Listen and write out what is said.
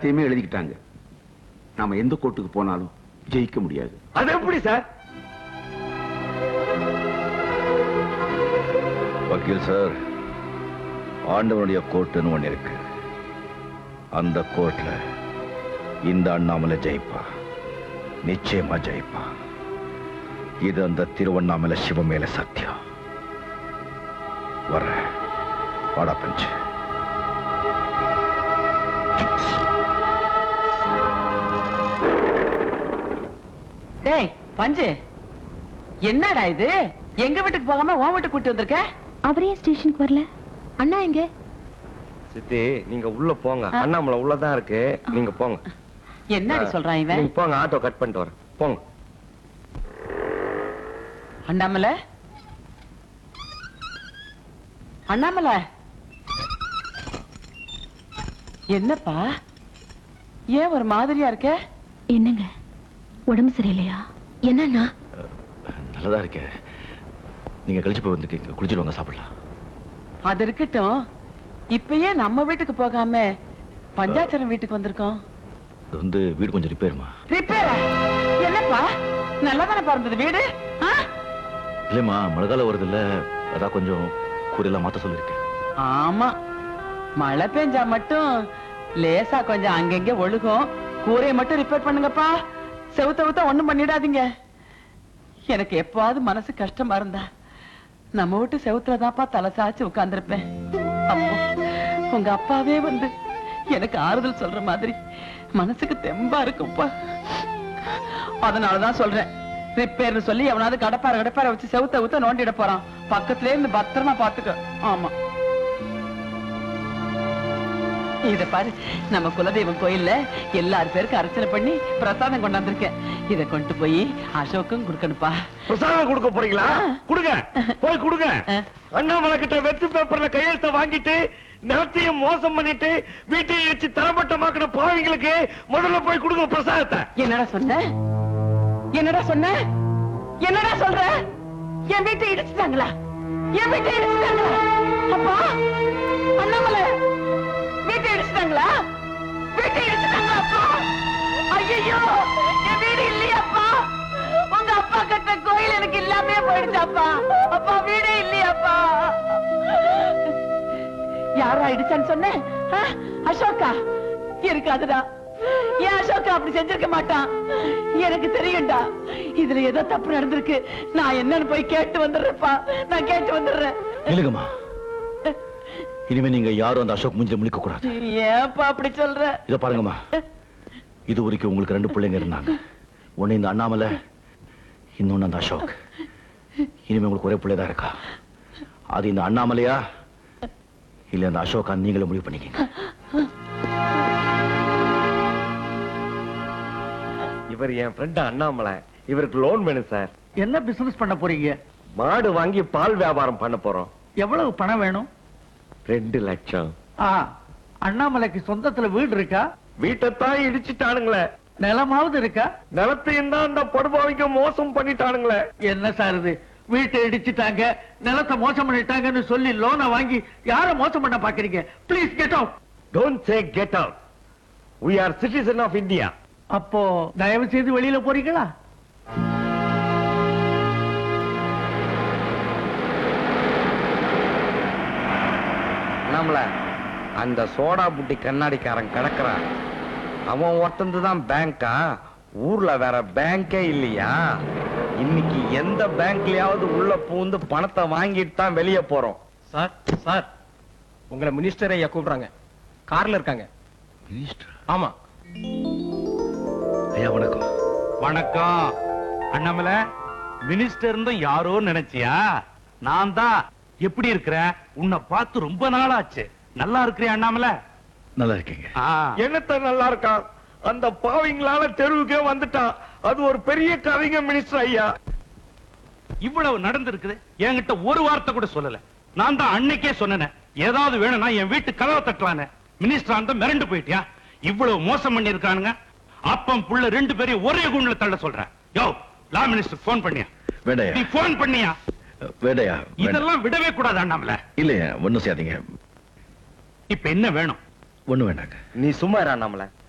எல்லாத்தையுமே எழுதிக்கிட்டாங்க நாம எந்த கோர்ட்டுக்கு போனாலும் ஜெயிக்க முடியாது அது எப்படி சார் வக்கீல் சார் ஆண்டவனுடைய கோர்ட்டுன்னு ஒண்ணு இருக்கு அந்த கோர்ட்ல இந்த அண்ணாமலை ஜெயிப்பா நிச்சயமா ஜெயிப்பா இது அந்த திருவண்ணாமலை சிவ மேல சத்தியம் வர வாடா பஞ்சு டேய் பஞ்சு என்னடா இது எங்க வீட்டுக்கு போகாம உன் வீட்டுக்கு கூட்டி வந்திருக்க அவரே ஸ்டேஷனுக்கு வரல அண்ணா எங்க சித்தி நீங்க உள்ள போங்க அண்ணாமலை உள்ளதான் இருக்கு நீங்க போங்க என்னடி சொல்றான் இவன் நீங்க போங்க ஆட்டோ கட் பண்ணிட்டு வரேன் போங்க அண்ணாமலை அண்ணாமலை என்னப்பா ஏன் ஒரு மாதிரியா இருக்க என்னங்க உடம்பு சரியில்லையா என்னண்ணா நல்லதா இருக்கே நீங்க கழிச்சு போய் வந்து குளிச்சுட்டு வாங்க சாப்பிடலாம் அது இருக்கட்டும் இப்பயே நம்ம வீட்டுக்கு போகாம பஞ்சாச்சரம் வீட்டுக்கு வந்திருக்கோம் இது வந்து வீடு கொஞ்சம் ரிப்பேருமா ரிப்பேரா என்னப்பா நல்லா தானே பிறந்தது வீடு ஆ? இல்லைம்மா மழை காலம் வருது இல்ல அதான் கொஞ்சம் கூரையெல்லாம் மாத்த சொல்லியிருக்கேன் ஆமா மழை பெஞ்சா மட்டும் லேசா கொஞ்சம் அங்கங்க ஒழுகும் கூரையை மட்டும் ரிப்பேர் பண்ணுங்கப்பா செவுத்த செவுத்த ஒண்ணும் பண்ணிடாதீங்க எனக்கு எப்பாவது மனசு கஷ்டமா இருந்தா நம்ம வீட்டு செவுத்துல தான்ப்பா தலை சாச்சு உட்கார்ந்திருப்பேன் அப்போ உங்க அப்பாவே வந்து எனக்கு ஆறுதல் சொல்ற மாதிரி மனசுக்கு தெம்பா இருக்கும்ப்பா அதனாலதான் சொல்றேன் ரிப்பேர்னு சொல்லி எவனாவது கடப்பார கடப்பார வச்சு செவுத்த ஊத்த நோண்டிட போறான் பக்கத்துல இருந்து பத்திரமா பாத்துக்க ஆமா இத பாரு நம்ம குலதெய்வம் கோயில்ல எல்லார் பேருக்கும் அர்ச்சனை பண்ணி பிரசாதம் கொண்டாந்துருக்கேன் இத கொண்டு போய் அசோக்கும் கொடுக்கணுப்பா பிரசாதம் கொடுக்க போறீங்களா கொடுங்க போய் கொடுங்க ஆ. அண்ணாமலை கிட்ட வெத்து பேப்பர்ல கையெழுத்த வாங்கிட்டு நிலத்தையும் மோசம் பண்ணிட்டு வீட்டையும் வச்சு தரமட்டமாக்கின பாவிங்களுக்கு முதல்ல போய் கொடுங்க பிரசாதத்தை என்னடா சொன்ன என்னடா சொன்ன என்னடா சொல்ற என் வீட்டை இடிச்சுட்டாங்களா என் வீட்டை இடிச்சுட்டாங்களா அப்பா அண்ணாமலை வீட்டை இடிச்சுட்டாங்களா வீட்டை இடிச்சுட்டாங்களா அப்பா ஐயோ என் வீடு இல்லையாப்பா உங்க அப்பா கட்ட கோயில் எனக்கு இல்லாமே போயிடுச்சாப்பா அப்பா வீடே இல்லையாப்பா யாரா இடிச்சான்னு சொன்னேன் ஆ? அசோகா இருக்காதுடா ஏன் அசோகா அப்படி செஞ்சிருக்க மாட்டான் எனக்கு தெரியும்டா இதுல ஏதோ தப்பு நடந்திருக்கு நான் என்னன்னு போய் கேட்டு வந்துடுறேன்ப்பா நான் கேட்டு வந்துடுறேன் இல்லைங்கம்மா இனிமே நீங்க யாரும் அந்த அசோக் மூஞ்சில முழிக்க கூடாது ஏன்ப்பா அப்படி சொல்ற இத பாருங்கம்மா இது வரைக்கும் உங்களுக்கு ரெண்டு பிள்ளைங்க இருந்தாங்க ஒண்ணு இந்த அண்ணாமலை இன்னொன்னு அந்த அசோக் இனிமே உங்களுக்கு ஒரே பிள்ளைதான் இருக்கா அது இந்த அண்ணாமலையா இல்ல அந்த அசோகா நீங்களே முடிவு பண்ணிக்கங்க இவர் என் ஃப்ரெண்ட் அண்ணாமலை இவருக்கு லோன் வேணும் சார் என்ன பிசினஸ் பண்ண போறீங்க மாடு வாங்கி பால் வியாபாரம் பண்ண போறோம் எவ்வளவு பணம் வேணும் ரெண்டு லட்சம் ஆ அண்ணாமலைக்கு சொந்தத்துல வீடு இருக்கா வீட்டைத்தான் இடிச்சிட்டானுங்களே நிலமாவது இருக்கா நிலத்தையும் தான் அந்த படுபாவிக்க மோசம் பண்ணிட்டானுங்களே என்ன சார் இது வீட்டை இடிச்சிட்டாங்க நிலத்தை மோசம் பண்ணிட்டாங்கன்னு சொல்லி லோனை வாங்கி யார மோசம் பண்ண பாக்குறீங்க please get out don't say get out we are citizen of India அப்போ தயவு செய்து வெளியில போறீங்களா நம்மள அந்த சோடா புட்டி கண்ணாடிக்காரன் கிடக்குறான் அவன் ஒருத்தந்து தான் பேங்கா ஊர்ல வேற பேங்கே இல்லையா இன்னைக்கு எந்த பேங்க்லயாவது உள்ள பூந்து பணத்தை வாங்கிட்டு தான் வெளியே போறோம் சார் சார் உங்களை மினிஸ்டர் ஐயா கூப்பிடுறாங்க கார்ல இருக்காங்க ஆமா ஐயா வணக்கம் வணக்கம் அண்ணாமலை மினிஸ்டர் இருந்தும் யாரோ நினைச்சியா நான் தான் எப்படி இருக்கிற உன்னை பார்த்து ரொம்ப நாள் ஆச்சு நல்லா இருக்கிறியா அண்ணாமலை நல்லா இருக்கீங்க ஆ, என்னத்த நல்லா இருக்கான் அந்த பாவிங்களால தெருவுக்கே வந்துட்டான் அது ஒரு பெரிய கவிங்க மினிஸ்டர் ஐயா இவ்வளவு நடந்திருக்குது என்கிட்ட ஒரு வார்த்தை கூட சொல்லல நான் தான் அன்னைக்கே சொன்னேன் ஏதாவது வேணும்னா என் வீட்டு கதவை தட்டலான்னு மினிஸ்டர் அந்த மிரண்டு போயிட்டியா இவ்வளவு மோசம் பண்ணி இருக்கானுங்க அப்பம் புள்ள ரெண்டு பேரையும் ஒரே குண்ல தள்ள சொல்றேன் யோ லா மினிஸ்டர் போன் பண்ணியா வேண்டாயா நீ போன் பண்ணியா வேண்டாயா வேண்டாம். இதெல்லாம் விடவே கூடாது அண்ணாமலை இல்லையா ஒண்ணும் செய்யாதீங்க இப்ப என்ன வேணும் ஒண்ணும் வேண்டாங்க நீ சும்மா இரு அண்ணாமலை